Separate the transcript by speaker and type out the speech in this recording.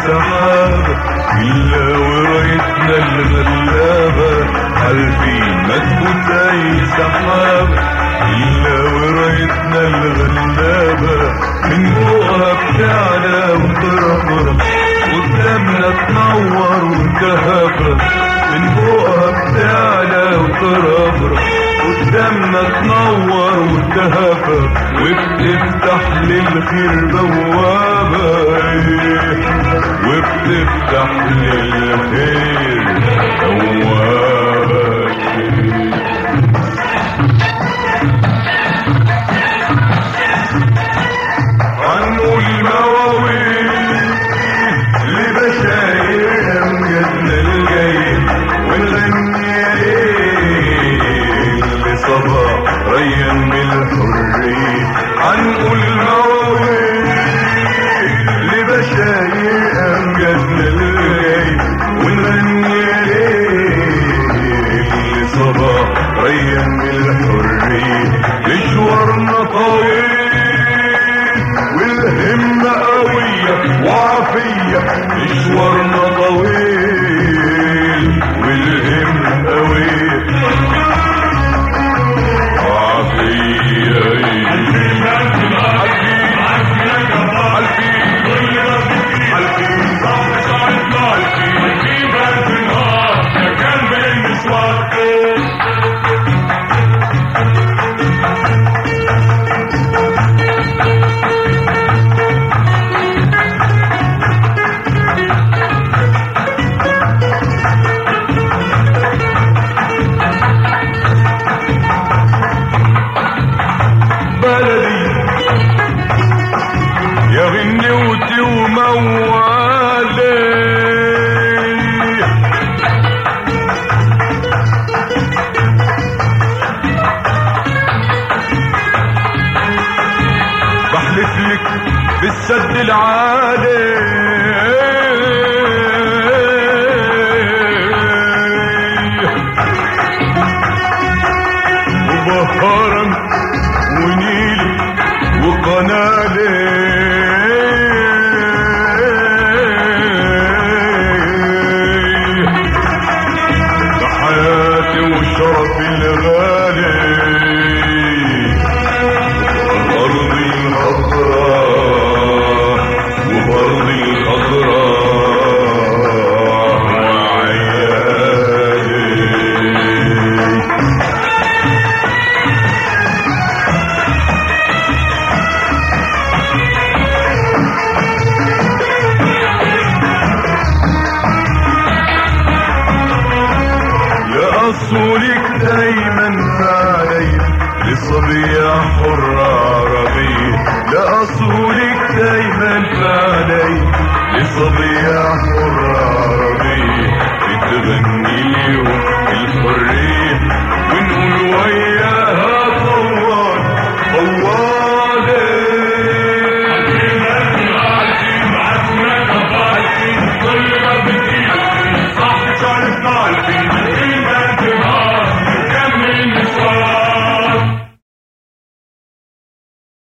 Speaker 1: سحابة إلا ورايتنا الغلابة عارفين ما تفوت أي سحابة إلا ورايتنا الغلابة من فوقها بتعلى وترفرف قدامنا تنور وتهفرف من فوقها بتعلى وترفرف قدامنا تنور وتهفى وبتفتح للخير بوابة وبتفتح للخير بوابة هنقول مواويل لبشاير أمجدنا الجاي ونغني يا ليل لصباح ريان بالحرية هنقول مواويل لبشاير أمجدنا الجاي ونغني يا ليل لصباح ريان بالحرية مشوارنا طويل والهمة قوية وعافية مشوارنا طويل والهمة قوية وعافية بلدي يا غنيوتي وموالي بحلف لك بالسد العالي وبهرم ونيل وقنالي بحياتي وشرفي الغالي أرضي الخضراء وبرضي الخضراء وعيالي يا أصولك دايما علي لصبية حرة عربية لا أصولك دايما علي لصبية حرة